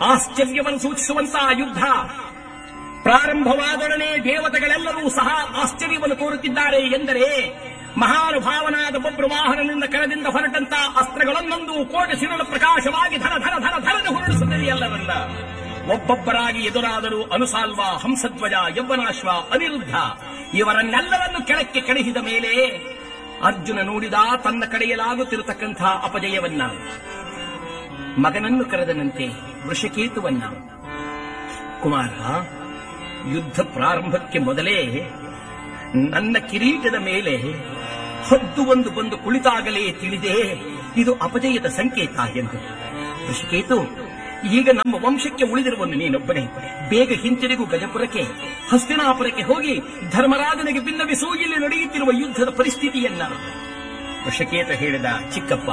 ಆಶ್ಚರ್ಯವನ್ನು ಸೂಚಿಸುವಂತಹ ಯುದ್ಧ ಪ್ರಾರಂಭವಾದೊಡನೆ ದೇವತೆಗಳೆಲ್ಲರೂ ಸಹ ಆಶ್ಚರ್ಯವನ್ನು ತೋರುತ್ತಿದ್ದಾರೆ ಎಂದರೆ ಮಹಾನುಭಾವನಾದ ಬಬ್ರವಾಹನನಿಂದ ಕರದಿಂದ ಹೊರಟಂತ ಅಸ್ತ್ರಗಳನ್ನೊಂದು ಕೋಟಿ ಸಿರಳು ಪ್ರಕಾಶವಾಗಿ ಧರ ಧರ ಧರ ಧರನು ಹೊರಡಿಸುತ್ತದೆ ಎಲ್ಲರನ್ನ ಒಬ್ಬೊಬ್ಬರಾಗಿ ಎದುರಾದರು ಅನುಸಾಲ್ವ ಹಂಸಧ್ವಜ ಯವ್ವನಾಶ್ವ ಅನಿರುದ್ಧ ಇವರನ್ನೆಲ್ಲರನ್ನು ಕೆಳಕ್ಕೆ ಕೆಳಹಿದ ಮೇಲೆ ಅರ್ಜುನ ನೋಡಿದ ತನ್ನ ಕಡೆಯಲಾಗುತ್ತಿರತಕ್ಕಂಥ ಅಪಜಯವನ್ನ ಮಗನನ್ನು ಕರೆದನಂತೆ ವೃಷಕೇತುವನ್ನ ಕುಮಾರ ಯುದ್ಧ ಪ್ರಾರಂಭಕ್ಕೆ ಮೊದಲೇ ನನ್ನ ಕಿರೀಟದ ಮೇಲೆ ಹದ್ದು ಒಂದು ಬಂದು ಕುಳಿತಾಗಲೇ ತಿಳಿದೆ ಇದು ಅಪಜಯದ ಸಂಕೇತ ಎಂದು ಋಷಿಕೇತು ಈಗ ನಮ್ಮ ವಂಶಕ್ಕೆ ಉಳಿದಿರುವನು ನೀನೊಬ್ಬನೇ ಬೇಗ ಹಿಂತಿರುಗು ಗಜಪುರಕ್ಕೆ ಹಸ್ತಿನಾಪುರಕ್ಕೆ ಹೋಗಿ ಧರ್ಮರಾಜನಿಗೆ ಭಿನ್ನವಿಸು ಇಲ್ಲಿ ನಡೆಯುತ್ತಿರುವ ಯುದ್ಧದ ಪರಿಸ್ಥಿತಿಯನ್ನ ಋಷಿಕೇತ ಹೇಳಿದ ಚಿಕ್ಕಪ್ಪ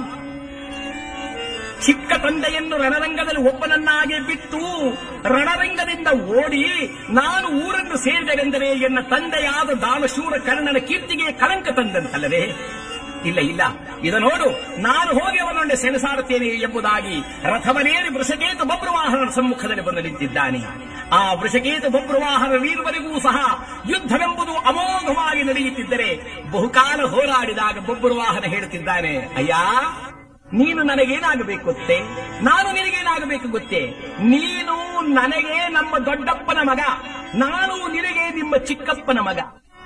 ಚಿಕ್ಕ ತಂದೆಯನ್ನು ರಣರಂಗದಲ್ಲಿ ಒಬ್ಬನನ್ನಾಗಿ ಬಿಟ್ಟು ರಣರಂಗದಿಂದ ಓಡಿ ನಾನು ಊರನ್ನು ಸೇರಿದೆನೆಂದರೆ ಎನ್ನ ತಂದೆಯಾದ ದಾನಶೂರ ಕರ್ಣನ ಕೀರ್ತಿಗೆ ಕಳಂಕ ತಂದಂತಲ್ಲವೇ ಇಲ್ಲ ಇಲ್ಲ ಇದ ನೋಡು ನಾನು ಹೋಗಿ ಅವನೊಂಡೆ ಸೆಣಸಾಡುತ್ತೇನೆ ಎಂಬುದಾಗಿ ರಥವನೇರಿ ವೃಷಕೇತು ಬಬ್ರವಾಹನ ಸಮ್ಮುಖದಲ್ಲಿ ಬಂದು ನಿಂತಿದ್ದಾನೆ ಆ ವೃಷಕೇತು ಬಬ್ರವಾಹನ ವೀರವರೆಗೂ ಸಹ ಯುದ್ಧವೆಂಬುದು ಅಮೋಘವಾಗಿ ನಡೆಯುತ್ತಿದ್ದರೆ ಬಹುಕಾಲ ಹೋರಾಡಿದಾಗ ಬಬ್ರವಾಹನ ಹೇಳುತ್ತಿದ್ದಾನೆ ಅಯ್ಯ ನೀನು ನನಗೇನಾಗಬೇಕು ಗೊತ್ತೇ ನಾನು ನಿನಗೇನಾಗಬೇಕು ಗೊತ್ತೇ ನೀನು ನನಗೆ ನಮ್ಮ ದೊಡ್ಡಪ್ಪನ ಮಗ ನಾನು ನಿನಗೆ ನಿಮ್ಮ ಚಿಕ್ಕಪ್ಪನ ಮಗ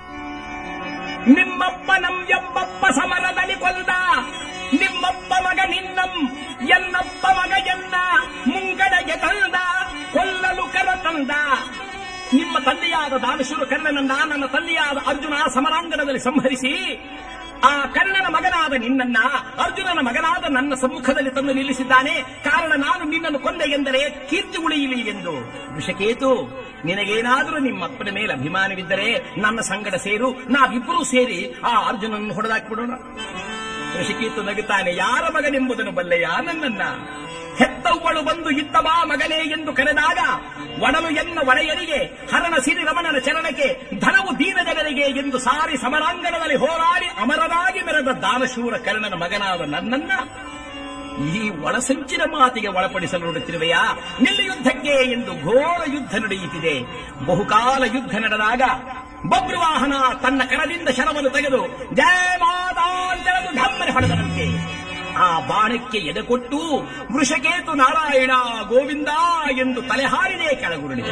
ನಿಮ್ಮಪ್ಪ ನಮ್ ಎಮ್ಮಪ್ಪ ಸಮರದಲ್ಲಿ ಕೊಂದ ನಿಮ್ಮಪ್ಪ ಮಗ ನಿನ್ನಂ ಎನ್ನಪ್ಪ ಮಗ ಎನ್ನ ಮುಂಗಡೆಗೆ ತಂದ ಕೊಲ್ಲಲು ಕರ ತಂದ ನಿಮ್ಮ ತಂದೆಯಾದ ದಾನಶೂರ ಕರ್ಣನನ್ನ ನನ್ನ ತಂದೆಯಾದ ಅರ್ಜುನ ಸಮರಾಂಗಣದಲ್ಲಿ ಸಂಹರಿಸಿ ಆ ಕರ್ಣನ ಮಗನಾದ ನಿನ್ನನ್ನ ಅರ್ಜುನನ ಮಗನಾದ ನನ್ನ ಸಮ್ಮುಖದಲ್ಲಿ ತಂದು ನಿಲ್ಲಿಸಿದ್ದಾನೆ ಕಾರಣ ನಾನು ನಿನ್ನನ್ನು ಕೊಂದೆ ಎಂದರೆ ಕೀರ್ತಿ ಉಳಿಯಲಿ ಎಂದು ವಿಷಕೇತು ನಿನಗೇನಾದರೂ ನಿಮ್ಮಪ್ಪನ ಮೇಲೆ ಅಭಿಮಾನವಿದ್ದರೆ ನನ್ನ ಸಂಗಡ ಸೇರು ನಾವಿಬ್ಬರೂ ಸೇರಿ ಆ ಅರ್ಜುನನ್ನು ಹೊಡೆದಾಕ್ಬಿಡೋಣ ಋಷಿಕೇತು ನಗುತ್ತಾನೆ ಯಾರ ಮಗನೆಂಬುದನ್ನು ಬಲ್ಲೆಯ ನನ್ನನ್ನ ಹೆತ್ತವ್ವಳು ಬಂದು ಇತ್ತ ಬಾ ಮಗನೇ ಎಂದು ಕರೆದಾಗ ಒಡಲು ಎನ್ನ ಒಡೆಯರಿಗೆ ಹರಣ ಸಿರಿ ರಮಣನ ಚರಣಕ್ಕೆ ಧನವು ದೀನ ಜನರಿಗೆ ಎಂದು ಸಾರಿ ಸಮರಾಂಗಣದಲ್ಲಿ ಹೋರಾಡಿ ಅಮರನಾಗಿ ಮೆರೆದ ದಾನಶೂರ ಕರ್ಣನ ಮಗನಾದ ನನ್ನನ್ನ ಈ ಒಳಸಂಚಿನ ಮಾತಿಗೆ ಒಳಪಡಿಸಲು ನೋಡುತ್ತಿರುವೆಯಾ ನಿಲ್ಲ ಯುದ್ಧಕ್ಕೆ ಎಂದು ಘೋರ ಯುದ್ಧ ನಡೆಯುತ್ತಿದೆ ಬಹುಕಾಲ ಯುದ್ಧ ನಡೆದಾಗ ಬಬ್ರುವಾಹನ ತನ್ನ ಕರದಿಂದ ಶರವನ್ನು ತೆಗೆದು ಜಯ ಮಾತಾ ಅಂತೆಳೆದು ಧಮ್ಮನೆ ಹೊಡೆದರಂತೆ ಆ ಬಾಣಕ್ಕೆ ಎದೆ ಕೊಟ್ಟು ವೃಷಕೇತು ನಾರಾಯಣ ಗೋವಿಂದ ಎಂದು ತಲೆಹಾರಿದೆ ಕೆಳಗುರುಳಿದೆ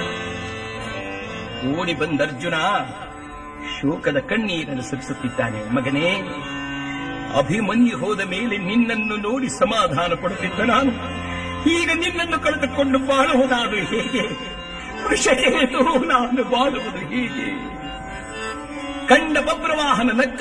ಓಡಿ ಬಂದ ಅರ್ಜುನ ಶೋಕದ ಕಣ್ಣೀರನ್ನು ಸುರಿಸುತ್ತಿದ್ದಾನೆ ಮಗನೇ ಅಭಿಮನ್ಯು ಹೋದ ಮೇಲೆ ನಿನ್ನನ್ನು ನೋಡಿ ಸಮಾಧಾನ ಪಡುತ್ತಿದ್ದ ನಾನು ಈಗ ನಿನ್ನನ್ನು ಕಳೆದುಕೊಂಡು ಬಾಳುವುದಾದು ಹೇಗೆ ವೃಷಕೇತು ನಾನು ಬಾಳುವುದು ಹೀಗೆ ಕಂಡ ಬಬ್ರವಾಹನ ನಕ್ಕ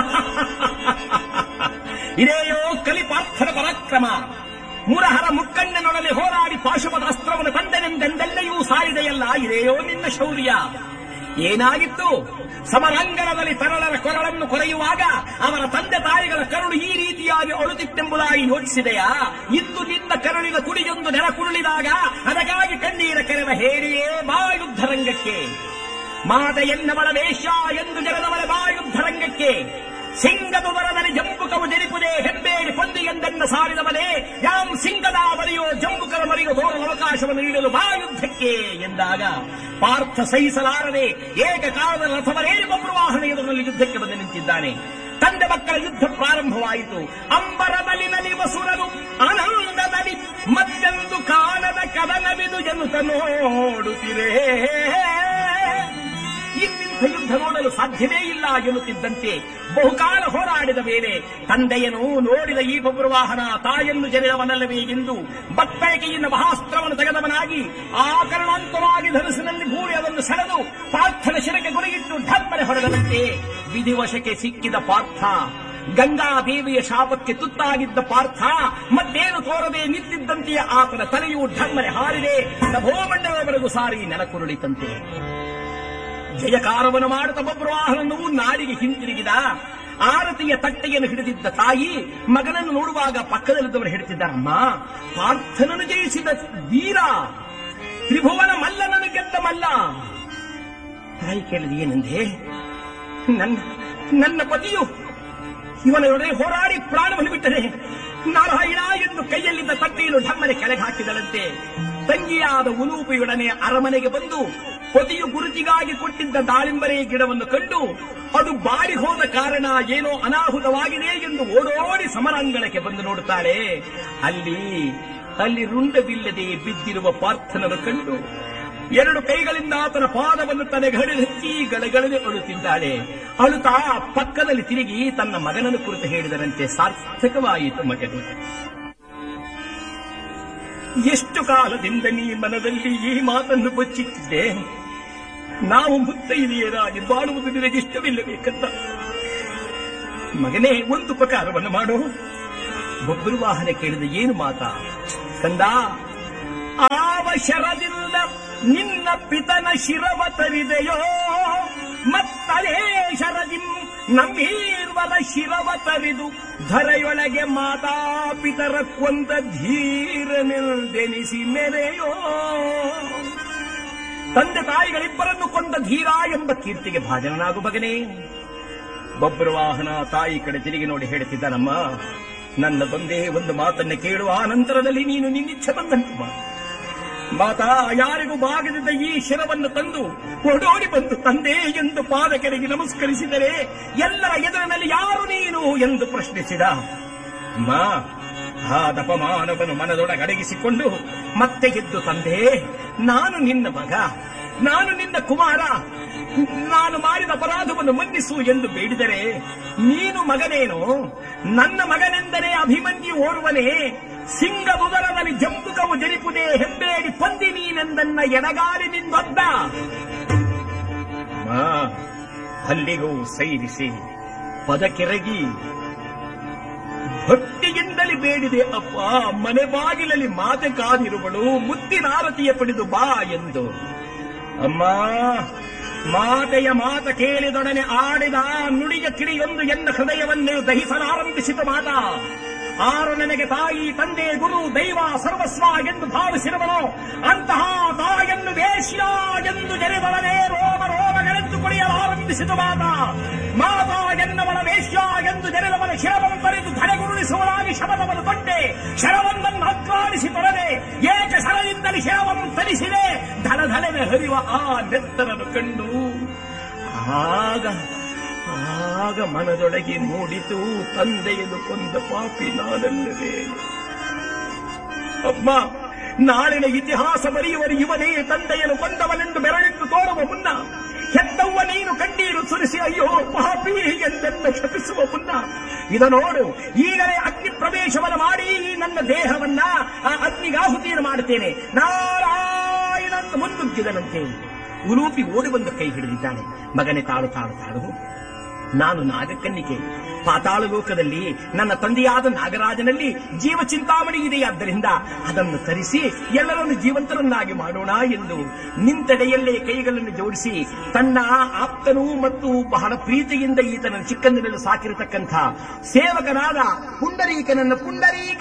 ಇದೇಯೋ ಕಲಿಪಾರ್ಥನ ಪರಾಕ್ರಮ ಮುರಹರ ಮುಕ್ಕಣ್ಣನೊಡನೆ ಹೋರಾಡಿ ಪಾಶುಪದ ಅಸ್ತ್ರವನ್ನು ತಂದೆನೆಂದೆಲ್ಲೆಯೂ ಸಾರಿದೆಯಲ್ಲ ಇದೇಯೋ ನಿನ್ನ ಶೌರ್ಯ ಏನಾಗಿತ್ತು ಸಮರಂಗಣದಲ್ಲಿ ತರಳರ ಕೊರಳನ್ನು ಕೊರೆಯುವಾಗ ಅವರ ತಂದೆ ತಾಯಿಗಳ ಕರುಳು ಈ ರೀತಿಯಾಗಿ ಅಳುತ್ತಿತ್ತೆಂಬುದಾಗಿ ಯೋಚಿಸಿದೆಯಾ ಇಂದು ನಿನ್ನ ಕರುಳಿನ ಕುಡಿಯೊಂದು ನೆಲ ಕುರುಳಿದಾಗ ಅದಕ್ಕಾಗಿ ಕಣ್ಣೀರ ಕೆರೆವ ಹೇಳಿಯೇ ಬಾ ಯುದ್ಧರಂಗಕ್ಕೆ ಮಾತ ಎನ್ನವಳ ವೇಷ ಎಂದು ಜಗದವಳ ಬಾ ಯುದ್ಧರಂಗಕ್ಕೆ ಸಿಂಗದ ವರದಲ್ಲಿ ಜಂಬುಕವು ಜರಿಪುದೇ ಹೆಬ್ಬೇಡಿ ಪೊಂದಿ ಎಂದೆನ್ನ ಸಾರಿದವನೇ ಯಾಂ ಸಿಂಗದ ಮರೆಯೋ ಜಂಬುಕರ ಮರೆಯೋ ತೋರಲು ಅವಕಾಶವನ್ನು ನೀಡಲು ಬಾ ಯುದ್ಧಕ್ಕೆ ಎಂದಾಗ ಪಾರ್ಥ ಸಹಿಸಲಾರದೆ ಏಕಕಾಲದ ರಥವರೇರಿ ಬಬ್ರುವಾಹನ ಎದುರಲ್ಲಿ ಯುದ್ಧಕ್ಕೆ ಬಂದು ನಿಂತಿದ್ದಾನೆ ತಂದೆ ಮಕ್ಕಳ ಯುದ್ಧ ಪ್ರಾರಂಭವಾಯಿತು ಅಂಬರದಲ್ಲಿ ನಲಿವ ಸುರರು ಆನಂದದಲ್ಲಿ ಮತ್ತೆಂದು ಕಾಣದ ಕದನವಿದು ಎನ್ನುತ್ತ ನೋಡುತ್ತಿರೇ ಇನ್ನಿಂಥ ಯುದ್ಧ ನೋಡಲು ಸಾಧ್ಯವೇ ಇಲ್ಲ ಎನ್ನುತ್ತಿದ್ದಂತೆ ಬಹುಕಾಲ ಹೋರಾಡಿದ ಮೇಲೆ ತಂದೆಯನು ನೋಡಿದ ಈ ಬಬ್ರುವಾಹನ ತಾಯನ್ನು ಜನಿದವನಲ್ಲವೇ ಎಂದು ಬತ್ತಳಿಕೆಯಿಂದ ಮಹಾಸ್ತ್ರವನ್ನು ತೆಗೆದವನಾಗಿ ಆಕರಣಾಂತವಾಗಿ ಧನಸಿನಲ್ಲಿ ಭೂಮಿ ಅದನ್ನು ಸೆಳೆದು ಪಾರ್ಥನ ಶಿರಕ್ಕೆ ಗುರಿಗಿಟ್ಟು ಢಮ್ಮನೆ ಹೊಡೆದಂತೆ ವಿಧಿವಶಕ್ಕೆ ಸಿಕ್ಕಿದ ಪಾರ್ಥ ಗಂಗಾದೇವಿಯ ಶಾಪಕ್ಕೆ ತುತ್ತಾಗಿದ್ದ ಪಾರ್ಥ ಮತ್ತೇನು ತೋರದೆ ನಿಂತಿದ್ದಂತೆಯೇ ಆತನ ತಲೆಯು ಢಮ್ಮನೆ ಹಾರಿದೆ ನಭೋಮಂಡಲವರೆಗೂ ಸಾರಿ ನೆಲಕುರುಳಿತಂತೆ ಜಯಕಾರವನ್ನು ಮಾಡುತ್ತ ಬಬ್ರವಾಹನನು ನಾಡಿಗೆ ಹಿಂತಿರುಗಿದ ಆರತಿಯ ತಟ್ಟೆಯನ್ನು ಹಿಡಿದಿದ್ದ ತಾಯಿ ಮಗನನ್ನು ನೋಡುವಾಗ ಪಕ್ಕದಲ್ಲಿದ್ದವರು ಹೇಳ್ತಿದ್ದಾರಮ್ಮ ಪಾರ್ಥನನ್ನು ಜಯಿಸಿದ ವೀರ ತ್ರಿಭುವನ ಮಲ್ಲನನ್ನು ಗೆದ್ದ ಮಲ್ಲ ತಾಯಿ ಕೇಳಿದ ಏನಂದೆ ನನ್ನ ನನ್ನ ಪತಿಯು ಇವನೊಡನೆ ಹೋರಾಡಿ ಪ್ರಾಣವನ್ನು ಬಿಟ್ಟರೆ ನಾರಾಯಣ ಎಂದು ಕೈಯಲ್ಲಿದ್ದ ತಟ್ಟೆಯನ್ನು ಢಮ್ಮನೆ ಕೆಳಗೆ ಹಾಕಿದಳಂತೆ ತಂಗಿಯಾದ ಉಲೂಪಿಯೊಡನೆ ಅರಮನೆಗೆ ಬಂದು ಪತಿಯು ಗುರುತಿಗಾಗಿ ಕೊಟ್ಟಿದ್ದ ದಾಳಿಂಬರೆ ಗಿಡವನ್ನು ಕಂಡು ಅದು ಬಾಡಿ ಹೋದ ಕಾರಣ ಏನೋ ಅನಾಹುತವಾಗಿದೆ ಎಂದು ಓಡೋಡಿ ಸಮರಾಂಗಣಕ್ಕೆ ಬಂದು ನೋಡುತ್ತಾಳೆ ಅಲ್ಲಿ ಅಲ್ಲಿ ರುಂಡವಿಲ್ಲದೆ ಬಿದ್ದಿರುವ ಪಾರ್ಥನನ್ನು ಕಂಡು ಎರಡು ಕೈಗಳಿಂದ ಆತನ ಪಾದವನ್ನು ತನಗೆ ಹಡಿದು ಹಚ್ಚಿ ಗಲಗಲನೆ ಅಳುತ್ತಿದ್ದಾಳೆ ಅಳುತ್ತಾ ಪಕ್ಕದಲ್ಲಿ ತಿರುಗಿ ತನ್ನ ಮಗನನ್ನು ಕುರಿತು ಹೇಳಿದರಂತೆ ಸಾರ್ಥಕವಾಯಿತು ಮಗನು ಎಷ್ಟು ಕಾಲದಿಂದ ನೀ ಮನದಲ್ಲಿ ಈ ಮಾತನ್ನು ಬಚ್ಚಿಟ್ಟಿದ್ದೆ ನಾವು ಮುತ್ತೈದೆಯರಾಗಿ ಬಾಳುವುದು ನಿನಗೆ ಇಷ್ಟವಿಲ್ಲಬೇಕಂತ ಮಗನೇ ಒಂದು ಉಪಕಾರವನ್ನು ಮಾಡು ಒಬ್ಬರು ವಾಹನ ಕೇಳಿದ ಏನು ಮಾತಾ ಕಂದ ಆವ ಶರದಿಂದ ನಿನ್ನ ಪಿತನ ಶಿರವ ತರಿದೆಯೋ ಮತ್ತಲೇ ಶರದಿಂ ನಮ್ಮೀರ್ವರ ಶಿರವ ತರಿದು ಧರೆಯೊಳಗೆ ಮಾತಾ ಪಿತರ ಕೊಂದ ಧೀರನೆಂದೆನಿಸಿ ಮೆರೆಯೋ ತಂದೆ ತಾಯಿಗಳಿಬ್ಬರನ್ನು ಕೊಂದ ಧೀರ ಎಂಬ ಕೀರ್ತಿಗೆ ಭಾಜನನಾಗು ಮಗನೇ ಬೊಬ್ಬರು ವಾಹನ ತಾಯಿ ಕಡೆ ತಿರುಗಿ ನೋಡಿ ಹೇಳುತ್ತಿದ್ದಾನಮ್ಮ ನನ್ನದೊಂದೇ ಒಂದು ಮಾತನ್ನು ಕೇಳುವ ಆ ನಂತರದಲ್ಲಿ ನೀನು ನಿನ್ನಿಚ್ಛೆ ಬಂದಂತೆ ಮಾಡು. ಮಾತಾ ಯಾರಿಗೂ ಬಾಗದಿದ್ದ ಈ ಶಿರವನ್ನು ತಂದು ಓಡೋಡಿ ಬಂದು ತಂದೆ ಎಂದು ಪಾದಕರಿಗೆ ನಮಸ್ಕರಿಸಿದರೆ ಎಲ್ಲರ ಎದುರಿನಲ್ಲಿ ಯಾರು ನೀನು ಎಂದು ಪ್ರಶ್ನಿಸಿದ ಅಮ್ಮ ಆ ದಪಮಾನವನ್ನು ಮನದೊಳಗಡಗಿಸಿಕೊಂಡು ಮತ್ತೆ ಎದ್ದು ತಂದೆ ನಾನು ನಿನ್ನ ಮಗ ನಾನು ನಿನ್ನ ಕುಮಾರ ನಾನು ಮಾಡಿದ ಅಪರಾಧವನ್ನು ಮನ್ನಿಸು ಎಂದು ಬೇಡಿದರೆ ನೀನು ಮಗನೇನು ನನ್ನ ಮಗನೆಂದರೆ ಅಭಿಮನ್ಯು ಓರ್ವನೇ ಸಿಂಗದುದರದಲ್ಲಿ ಜಂಬುಕವು ಜರಿಪುದೇ ಹೆಂಬೇಡಿ ಪಂದಿ ನೀನೆಂದನ್ನ ಎಡಗಾಲಿನಿಂದೊದ್ದ ಮಾ, ಅಲ್ಲಿಗೂ ಸೈರಿಸಿ ಪದಕೆರಗಿ ಭಕ್ತಿಯಿಂದಲೇ ಬೇಡಿದೆ ಅಪ್ಪ ಮನೆ ಬಾಗಿಲಲ್ಲಿ ಮಾತೆ ಕಾದಿರುವಳು ಮುತ್ತಿನಾರತಿಯ ಪಡೆದು ಬಾ ಎಂದು ಅಮ್ಮ ಮಾತೆಯ ಮಾತ ಕೇಳಿದೊಡನೆ ಆಡಿದ ನುಡಿಯ ಕಿಡಿಯೊಂದು ಎನ್ನ ಹೃದಯವನ್ನೇ ದಹಿಸಲಾರಂಭಿಸಿತು ಮಾತ ಆರು ನನಗೆ ತಾಯಿ ತಂದೆ ಗುರು ದೈವ ಸರ್ವಸ್ವ ಎಂದು ಭಾವಿಸಿರುವನು ಅಂತಹ ತಾಯನ್ನು ವೇಶ್ಯ ಎಂದು ಜರಿದೊಡನೆ ರೋಮ ರೋಮಗಳೆಂದು ಕುಡಿಯಲಾರಂಭಿಸಿತು ಮಾತ ಮಾತಾ ಎನ್ನವಳ ವೇಶ್ಯ ಎಂದು ಜರಿದವನ ಶಿರವನ್ನು ತೊರೆದು ಧರೆಗುರುಳಿಸುವುದಾಗಿ ಶಬದವನ್ನು ತೊಟ್ಟೆ ಶರವೊಂದನ್ನು ಅಕ್ರಾಣಿಸಿ ತೊರೆದೆ ಏಕ ಶರದಿಂದಲೇ ಶಿರವನ್ನು ತರಿಸಿದೆ ಧಳಧಳೆನೆ ಹರಿವ ಆ ನೆತ್ತರನ್ನು ಕಂಡು ಆಗ ಆಗ ಮನದೊಳಗೆ ಮೂಡಿತು ತಂದೆಯನ್ನು ಕೊಂದ ಪಾಪಿ ನಾನಲ್ಲವೇ ಅಮ್ಮ ನಾಳಿನ ಇತಿಹಾಸ ಬರೆಯುವರು ಇವನೇ ತಂದೆಯನ್ನು ಕೊಂದವನೆಂದು ಬೆರಳಿಟ್ಟು ತೋರುವ ಮುನ್ನ ಹೆತ್ತವ್ವ ನೀನು ಕಣ್ಣೀರು ಸುರಿಸಿ ಅಯ್ಯೋ ಪಾಪಿ ಎಂದೆನ್ನ ಶಪಿಸುವ ಮುನ್ನ ಇದ ನೋಡು ಈಗಲೇ ಅಗ್ನಿ ಪ್ರವೇಶವನ್ನು ಮಾಡಿ ಈ ನನ್ನ ದೇಹವನ್ನ ಆ ಅಗ್ನಿಗಾಹುತಿಯನ್ನು ಮಾಡುತ್ತೇನೆ ನಾರಾಯಣಂತ ಮುಂದುಗ್ಗಿದನಂತೆ ಉಲೂಪಿ ಓಡಿ ಬಂದು ಕೈ ಹಿಡಿದಿದ್ದಾನೆ ಮಗನೇ ತಾಳು ತಾಳು ತಾಳು ನಾನು ನಾಗಕನ್ನಿಕೆ ಪಾತಾಳ ಲೋಕದಲ್ಲಿ ನನ್ನ ತಂದೆಯಾದ ನಾಗರಾಜನಲ್ಲಿ ಜೀವ ಚಿಂತಾಮಣಿ ಇದೆಯಾದ್ದರಿಂದ ಅದನ್ನು ತರಿಸಿ ಎಲ್ಲರನ್ನು ಜೀವಂತರನ್ನಾಗಿ ಮಾಡೋಣ ಎಂದು ನಿಂತೆಡೆಯಲ್ಲೇ ಕೈಗಳನ್ನು ಜೋಡಿಸಿ ತನ್ನ ಆಪ್ತನೂ ಮತ್ತು ಬಹಳ ಪ್ರೀತಿಯಿಂದ ಈತನ ಚಿಕ್ಕಂದಿನಲ್ಲಿ ಸಾಕಿರತಕ್ಕಂಥ ಸೇವಕನಾದ ಪುಂಡರೀಕನನ್ನು ಪುಂಡರೀಕ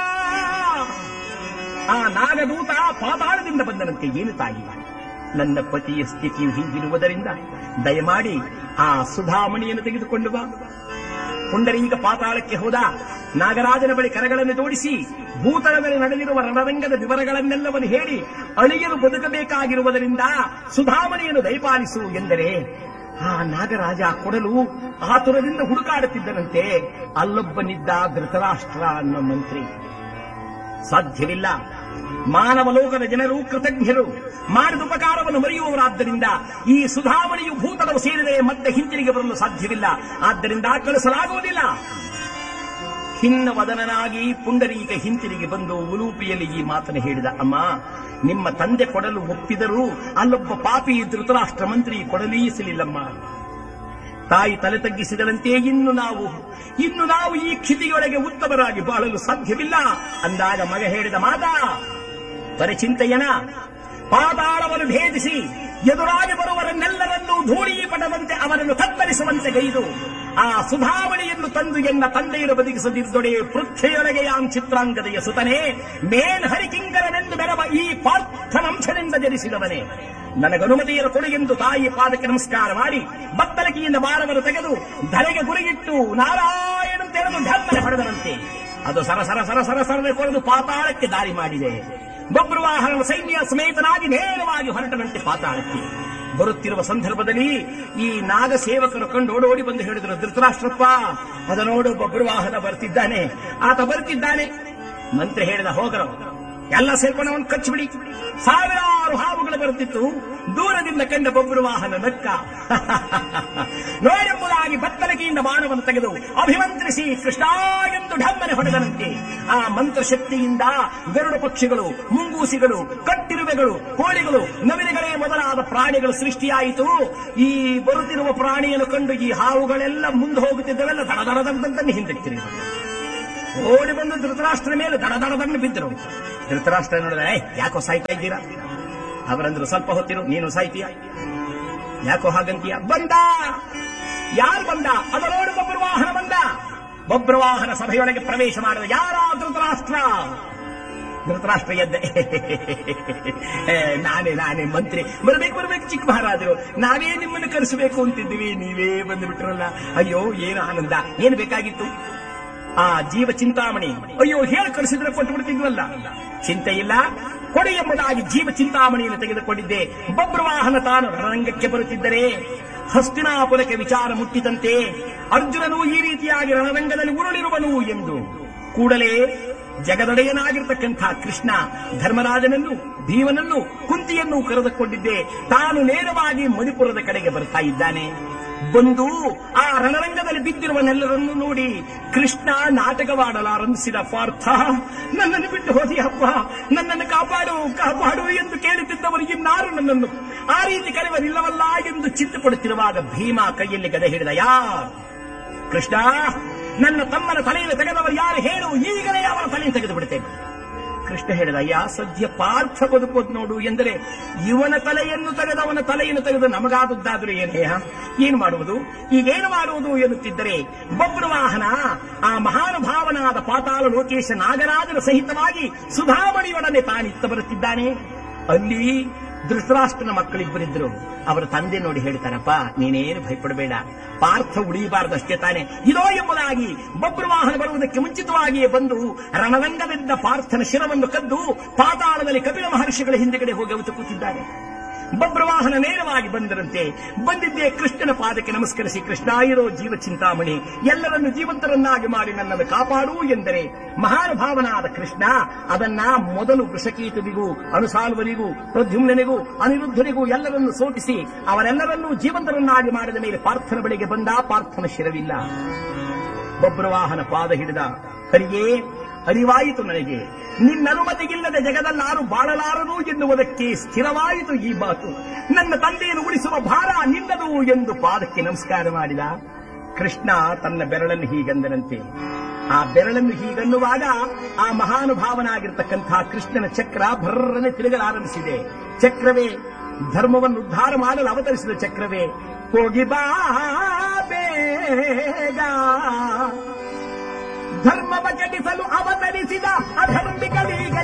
ಆ ನಾಗದೂತ ಪಾತಾಳದಿಂದ ಬಂದನಂತೆ ಏನು ತಾಯಿ ನನ್ನ ಪತಿಯ ಸ್ಥಿತಿಯು ಹೀಗಿರುವುದರಿಂದ ದಯಮಾಡಿ ಆ ಸುಧಾಮಣಿಯನ್ನು ತೆಗೆದುಕೊಂಡು ಬಾ ಪುಂಡರೀಗ ಪಾತಾಳಕ್ಕೆ ಹೋದ ನಾಗರಾಜನ ಬಳಿ ಕರಗಳನ್ನು ಜೋಡಿಸಿ ಭೂತಳ ಮೇಲೆ ನಡೆದಿರುವ ರಣರಂಗದ ವಿವರಗಳನ್ನೆಲ್ಲವನ್ನು ಹೇಳಿ ಅಳಿಯಲು ಬದುಕಬೇಕಾಗಿರುವುದರಿಂದ ಸುಧಾಮಣಿಯನ್ನು ದಯಪಾಲಿಸು ಎಂದರೆ ಆ ನಾಗರಾಜ ಕೊಡಲು ಆತುರದಿಂದ ಹುಡುಕಾಡುತ್ತಿದ್ದನಂತೆ ಅಲ್ಲೊಬ್ಬನಿದ್ದ ಧೃತರಾಷ್ಟ್ರ ಅನ್ನೋ ಮಂತ್ರಿ ಸಾಧ್ಯವಿಲ್ಲ ಮಾನವ ಲೋಕದ ಜನರು ಕೃತಜ್ಞರು ಮಾಡಿದ ಉಪಕಾರವನ್ನು ಮರೆಯುವವರಾದ್ದರಿಂದ ಈ ಸುಧಾಮಣಿಯು ಭೂತಳವು ಸೇರಿದರೆ ಮತ್ತೆ ಹಿಂತಿರುಗಿ ಬರಲು ಸಾಧ್ಯವಿಲ್ಲ ಆದ್ದರಿಂದ ಕಳಿಸಲಾಗುವುದಿಲ್ಲ ಖಿನ್ನ ವದನನಾಗಿ ಪುಂಡರೀಕ ಹಿಂತಿರುಗಿ ಬಂದು ಉಲೂಪಿಯಲ್ಲಿ ಈ ಮಾತನ್ನು ಹೇಳಿದ ಅಮ್ಮ ನಿಮ್ಮ ತಂದೆ ಕೊಡಲು ಒಪ್ಪಿದರೂ ಅಲ್ಲೊಬ್ಬ ಪಾಪಿ ಧೃತರಾಷ್ಟ್ರ ಮಂತ್ರಿ ಕೊಡಲೀಸಲಿಲ್ಲಮ್ಮ ತಾಯಿ ತಲೆ ತಗ್ಗಿಸಿದಳಂತೆ ಇನ್ನು ನಾವು ಇನ್ನು ನಾವು ಈ ಕ್ಷಿತಿಯೊಳಗೆ ಉತ್ತಮರಾಗಿ ಬಾಳಲು ಸಾಧ್ಯವಿಲ್ಲ ಅಂದಾಗ ಮಗ ಹೇಳಿದ ಮಾತ ಪರಿಚಿಂತೆಯನ ಪಾತಾಳವನ್ನು ಭೇದಿಸಿ ಎದುರಾಗಿ ಬರುವರನ್ನೆಲ್ಲರನ್ನೂ ಧೂಳೀಪಟದಂತೆ ಅವರನ್ನು ಕತ್ತರಿಸುವಂತೆ ಗೈದು ಆ ಸುಧಾವಳಿಯನ್ನು ತಂದು ಎನ್ನ ತಂದೆಯನ್ನು ಬದುಕಿಸದಿದ್ದೊಡೆ ಪೃಥ್ವಿಯೊಳಗೆ ಯಾಂ ಚಿತ್ರಾಂಗದೆಯ ಸುತನೇ ಮೇನ್ ಹರಿಕಿಂಗರನೆಂದು ಬೆರವ ಈ ಪಾರ್ಥನಂಶದಿಂದ ಜನಿಸಿದವನೇ ನನಗನುಮತಿಯನ್ನು ಕೊಡು ಎಂದು ತಾಯಿ ಪಾದಕ್ಕೆ ನಮಸ್ಕಾರ ಮಾಡಿ ಬತ್ತಲಕಿಯಿಂದ ಭಾರವನ್ನು ತೆಗೆದು ಧರೆಗೆ ಗುರಿಗಿಟ್ಟು ನಾರಾಯಣ ತೆರೆದು ಧರ್ಮನೆ ಹೊಡೆದರಂತೆ ಅದು ಸರ ಸರ ಸರ ಸರ ಸರನೆ ಕೊರೆದು ಪಾತಾಳಕ್ಕೆ ದಾರಿ ಮಾಡಿದೆ ಬಬ್ರುವಾಹನ ಸೈನ್ಯ ಸಮೇತನಾಗಿ ನೇರವಾಗಿ ಹೊರಟನಂತೆ ಪಾತಾಳಕ್ಕೆ ಬರುತ್ತಿರುವ ಸಂದರ್ಭದಲ್ಲಿ ಈ ನಾಗ ಸೇವಕರು ಕಂಡು ಓಡೋಡಿ ಬಂದು ಹೇಳಿದರು ಧೃತರಾಷ್ಟ್ರಪ್ಪ ಅದ ನೋಡು ಬಬ್ರುವಾಹನ ಬರ್ತಿದ್ದಾನೆ ಆತ ಬರ್ತಿದ್ದಾನೆ ಮಂತ್ರಿ ಹೇಳಿದ ಹೋಗರು ಎಲ್ಲ ಸೇರ್ಕೊಂಡು ಅವನು ಕಚ್ಚಿಬಿಡಿ ಸಾವಿರಾರು ಹಾವುಗಳು ಬರುತ್ತಿತ್ತು ದೂರದಿಂದ ಕಂಡ ಬೊಬ್ಬರು ವಾಹನ ನಕ್ಕ ನೋಡೆಂಬುದಾಗಿ ಬತ್ತಲಕಿಯಿಂದ ಬಾಣವನ್ನು ತೆಗೆದು ಅಭಿಮಂತ್ರಿಸಿ ಕೃಷ್ಣ ಎಂದು ಢಮ್ಮನೆ ಹೊಡೆದನಂತೆ ಆ ಮಂತ್ರಶಕ್ತಿಯಿಂದ ಗರುಡ ಪಕ್ಷಿಗಳು ಮುಂಗೂಸಿಗಳು ಕಟ್ಟಿರುವೆಗಳು ಕೋಳಿಗಳು ನವಿಲುಗಳೇ ಮೊದಲಾದ ಪ್ರಾಣಿಗಳು ಸೃಷ್ಟಿಯಾಯಿತು ಈ ಬರುತ್ತಿರುವ ಪ್ರಾಣಿಯನ್ನು ಕಂಡು ಈ ಹಾವುಗಳೆಲ್ಲ ಮುಂದೆ ಹೋಗುತ್ತಿದ್ದವೆಲ್ಲ ದಡ ದಡ ದಡದಂತೆ ಹಿಂದಕ್ಕೆ ಓಡಿ ಬಂದು ಧೃತರಾಷ್ಟ್ರನ ಮೇಲೆ ದಡ ದಡದನ್ನು ಬಿದ್ದರು ಧೃತರಾಷ್ಟ್ರ ನೋಡಿದ್ರೆ "ಏಯ್, ಯಾಕೋ ಸಾಯ್ತಾ ಇದ್ದೀರಾ ಅವರಂದ್ರು ಸ್ವಲ್ಪ ಹೊತ್ತಿರು ನೀನು ಸಾಯ್ತೀಯ ಯಾಕೋ ಹಾಗಂತೀಯ ಬಂದ ಯಾರು ಬಂದ ಅದ ನೋಡು ಬಬ್ರವಾಹನ ಬಂದ ಬಬ್ರವಾಹನ ಸಭೆಯೊಳಗೆ ಪ್ರವೇಶ ಮಾಡಿದ ಯಾರ ಧೃತರಾಷ್ಟ್ರ ಧೃತರಾಷ್ಟ್ರ ಎದ್ದೆ ಏ, ನಾನೇ ನಾನೇ ಮಂತ್ರಿ ಬರ್ಬೇಕು ಬರ್ಬೇಕು ಚಿಕ್ಕ ಮಹಾರಾಜರು ನಾವೇ ನಿಮ್ಮನ್ನು ಕರೆಸಬೇಕು ಅಂತಿದ್ದೀವಿ ನೀವೇ ಬಂದು ಬಿಟ್ರಲ್ಲ ಅಯ್ಯೋ ಏನು ಆನಂದ ಏನು ಬೇಕಾಗಿತ್ತು ಆ ಜೀವ ಚಿಂತಾಮಣಿ ಅಯ್ಯೋ ಹೇಳಿ ಕಳಿಸಿದ್ರೆ ಕೊಟ್ಟು ಬಿಡ್ತಿದ್ವಲ್ಲ ಚಿಂತೆ ಇಲ್ಲ ಕೊಡಿ ಎಂಬುದಾಗಿ ಜೀವ ಚಿಂತಾಮಣಿಯನ್ನು ತೆಗೆದುಕೊಂಡಿದ್ದೆ ಬಬ್ರವಾಹನ ತಾನು ರಣರಂಗಕ್ಕೆ ಬರುತ್ತಿದ್ದರೆ ಹಸ್ತಿನಾಪುರಕ್ಕೆ ವಿಚಾರ ಮುಟ್ಟಿದಂತೆ ಅರ್ಜುನನು ಈ ರೀತಿಯಾಗಿ ರಣರಂಗದಲ್ಲಿ ಉರುಳಿರುವನು ಎಂದು ಕೂಡಲೇ ಜಗದೊಡೆಯನಾಗಿರ್ತಕ್ಕಂಥ ಕೃಷ್ಣ ಧರ್ಮರಾಜನನ್ನು ಭೀಮನನ್ನು ಕುಂತಿಯನ್ನು ಕರೆದುಕೊಂಡಿದ್ದೆ ತಾನು ನೇರವಾಗಿ ಮಣಿಪುರದ ಕಡೆಗೆ ಬರ್ತಾ ಇದ್ದಾನೆ ಬಂದು ಆ ರಣರಂಗದಲ್ಲಿ ಬಿದ್ದಿರುವನೆಲ್ಲರನ್ನು ನೋಡಿ ಕೃಷ್ಣ ನಾಟಕವಾಡಲಾರಂಭಿಸಿದ ಪಾರ್ಥ ನನ್ನನ್ನು ಬಿಟ್ಟು ಹೋದಿ ಹಬ್ಬ ನನ್ನನ್ನು ಕಾಪಾಡು ಕಾಪಾಡು ಎಂದು ಕೇಳುತ್ತಿದ್ದವರು ಇನ್ನಾರು ನನ್ನನ್ನು ಆ ರೀತಿ ಕರೆವರಿಲ್ಲವಲ್ಲ ಎಂದು ಚಿಂತೆ ಪಡುತ್ತಿರುವಾಗ ಭೀಮ ಕೈಯಲ್ಲಿ ಗದೆ ಹಿಡಿದ ಯಾರ್ ಕೃಷ್ಣ ನನ್ನ ತಮ್ಮನ ತಲೆಯನ್ನು ತೆಗೆದವರು ಯಾರು ಹೇಳು ಈಗಲೇ ಅವರ ತಲೆಯನ್ನು ತೆಗೆದು ಬಿಡುತ್ತೇನೆ ಕೃಷ್ಣ ಹೇಳಿದ ಅಯ್ಯ ಸದ್ಯ ಪಾರ್ಥ ಬದುಕೋದು ನೋಡು ಎಂದರೆ ಇವನ ತಲೆಯನ್ನು ತೆಗೆದವನ ತಲೆಯನ್ನು ತೆಗೆದು ನಮಗಾದದ್ದಾದರೂ ಏನೇಯ ಏನು ಮಾಡುವುದು ಈಗೇನು ಮಾಡುವುದು ಎನ್ನುತ್ತಿದ್ದರೆ ಬಬ್ರುವಾಹನ ಆ ಮಹಾನುಭಾವನಾದ ಪಾತಾಳ ಲೋಕೇಶ ನಾಗರಾಜನ ಸಹಿತವಾಗಿ ಸುಧಾಮಣಿಯೊಡನೆ ತಾನಿತ್ತ ಬರುತ್ತಿದ್ದಾನೆ ಅಲ್ಲಿ ಧೃತರಾಷ್ಟ್ರನ ಮಕ್ಕಳಿಬ್ಬರಿದ್ರು ಅವರ ತಂದೆ ನೋಡಿ ಹೇಳ್ತಾರಪ್ಪ ನೀನೇನು ಭಯಪಡಬೇಡ ಪಾರ್ಥ ಉಳಿಯಬಾರದಷ್ಟೇ ತಾನೆ ಇದೋ ಎಂಬುದಾಗಿ ಬಬ್ರುವಾಹನ ಬರುವುದಕ್ಕೆ ಮುಂಚಿತವಾಗಿಯೇ ಬಂದು ರಣರಂಗದಿಂದ ಪಾರ್ಥನ ಶಿರವನ್ನು ಕದ್ದು ಪಾತಾಳದಲ್ಲಿ ಕಪಿಲ ಮಹರ್ಷಿಗಳ ಹಿಂದೆಗಡೆ ಹೋಗಿ ಅವತು ಕೂತಿದ್ದಾರೆ ಬಬ್ರವಾಹನ ನೇರವಾಗಿ ಬಂದರಂತೆ ಬಂದಿದ್ದೇ ಕೃಷ್ಣನ ಪಾದಕ್ಕೆ ನಮಸ್ಕರಿಸಿ ಕೃಷ್ಣ ಇರೋ ಜೀವ ಚಿಂತಾಮಣಿ ಎಲ್ಲರನ್ನು ಜೀವಂತರನ್ನಾಗಿ ಮಾಡಿ ನನ್ನನ್ನು ಕಾಪಾಡು ಎಂದರೆ ಮಹಾನುಭಾವನಾದ ಕೃಷ್ಣ ಅದನ್ನ ಮೊದಲು ವೃಷಕೀತನಿಗೂ ಅನುಸಾಲ್ವನಿಗೂ ಪ್ರದ್ಯುಮ್ನಿಗೂ ಅನಿರುದ್ಧನಿಗೂ ಎಲ್ಲರನ್ನು ಸೋಟಿಸಿ ಅವರೆಲ್ಲರನ್ನೂ ಜೀವಂತರನ್ನಾಗಿ ಮಾಡಿದ ಮೇಲೆ ಪಾರ್ಥನ ಬಳಿಗೆ ಬಂದ ಪಾರ್ಥನ ಶಿರವಿಲ್ಲ ಬಬ್ರವಾಹನ ಪಾದ ಹಿಡಿದ ಹರಿಯೇ ಅರಿವಾಯಿತು ನನಗೆ ನಿನ್ನನುಮತಿಗಿಲ್ಲದೆ ಜಗದಲ್ಲಾರು ಬಾಳಲಾರದು ಎನ್ನುವುದಕ್ಕೆ ಸ್ಥಿರವಾಯಿತು ಈ ಮಾತು ನನ್ನ ತಂದೆಯನ್ನು ಉಳಿಸುವ ಭಾರ ನಿನ್ನದು ಎಂದು ಪಾದಕ್ಕೆ ನಮಸ್ಕಾರ ಮಾಡಿದ ಕೃಷ್ಣ ತನ್ನ ಬೆರಳನ್ನು ಹೀಗಂದನಂತೆ ಆ ಬೆರಳನ್ನು ಹೀಗನ್ನುವಾಗ ಆ ಮಹಾನುಭಾವನಾಗಿರ್ತಕ್ಕಂಥ ಕೃಷ್ಣನ ಚಕ್ರ ಭರ್ರನೆ ತಿರುಗಲಾರಂಭಿಸಿದೆ ಚಕ್ರವೇ ಧರ್ಮವನ್ನು ಉದ್ಧಾರ ಮಾಡಲು ಅವತರಿಸಿದ ಚಕ್ರವೇ ಹೋಗಿ ಬಾ ಬೇಗ ಧರ್ಮವ ಕೆಡಿಸಲು ಅವತರಿಸಿದ ಅಧರ್ಮಿಗಳೀಗ